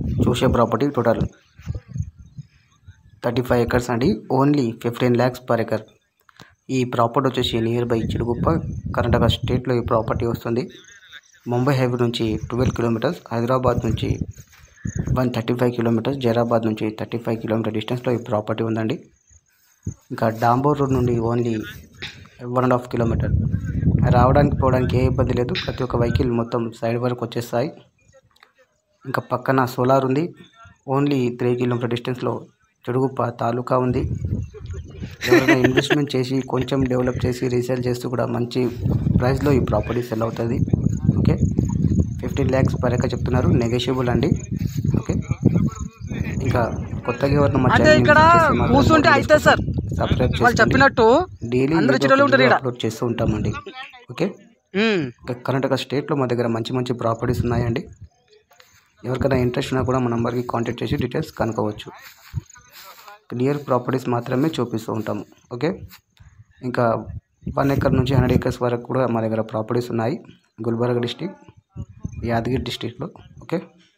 చూసే property total thirty five acres అండి only fifteen lakhs per acre ఈ ప్రాపర్టీ వచ్చేసి నియర్ బై చిడుగుప్ప కర్ణాటక స్టేట్లో ఈ ప్రాపర్టీ వస్తుంది ముంబై హైవే నుంచి ట్వెల్వ్ కిలోమీటర్స్ హైదరాబాద్ నుంచి one thirty five kilometres Zaheerabad నుంచి థర్టీ ఫైవ్ కిలోమీటర్ డిస్టెన్స్లో ఈ ప్రాపర్టీ ఉందండి ఇంకా డాంబోర్ రోడ్ నుండి only one and half kilometre రావడానికి పోవడానికి ఏ ఇబ్బంది లేదు ప్రతి ఒక్క వెహికల్ మొత్తం సైడ్ వరకు వచ్చేస్తాయి ఇంకా పక్కన సోలార్ ఉంది ఓన్లీ త్రీ కిలోమీటర్ డిస్టెన్స్లో చెడుగుప్ప తాలూకా ఉంది ఎవరైనా ఇన్వెస్ట్మెంట్ చేసి కొంచెం డెవలప్ చేసి రీసేల్ చేస్తూ కూడా మంచి ప్రైస్లో ఈ ప్రాపర్టీ సెల్ అవుతుంది okay fifteen lakhs per acre చెప్తున్నారు నెగోషియబుల్ అండి ఓకే ఇంకా కొత్తగా ఎవరైనా మా అంటే ఛానల్ని ఇక్కడ visit చేస్తే మాత్రం కూర్చుంటే అయితే సార్ సబ్స్క్రైబ్ వాళ్ళు చేసుకోండి చెప్పినట్టు డైలీ అందరూ చెరువులు ఉంటారు ఈడ. అప్లోడ్ చేస్తూ ఉంటామండి ఓకే ఉమ్. ఇంకా కర్ణాటక స్టేట్లో మా దగ్గర మంచి మంచి ప్రాపర్టీస్ ఉన్నాయండి ఎవరికైనా ఇంట్రెస్ట్ ఉన్నా కూడా మా నెంబర్కి కాంటాక్ట్ చేసి డీటెయిల్స్ కనుక్కోవచ్చు క్లియర్ ప్రాపర్టీస్ మాత్రమే చూపిస్తూ ఉంటాము ఓకే ఇంకా వన్ ఎకర్ నుంచి హండ్రెడ్ ఎకర్స్ వరకు కూడా మా దగ్గర ప్రాపర్టీస్ ఉన్నాయి గుల్బర్గా డిస్టిక్ యాదగిరి డిస్టిక్లో ఓకే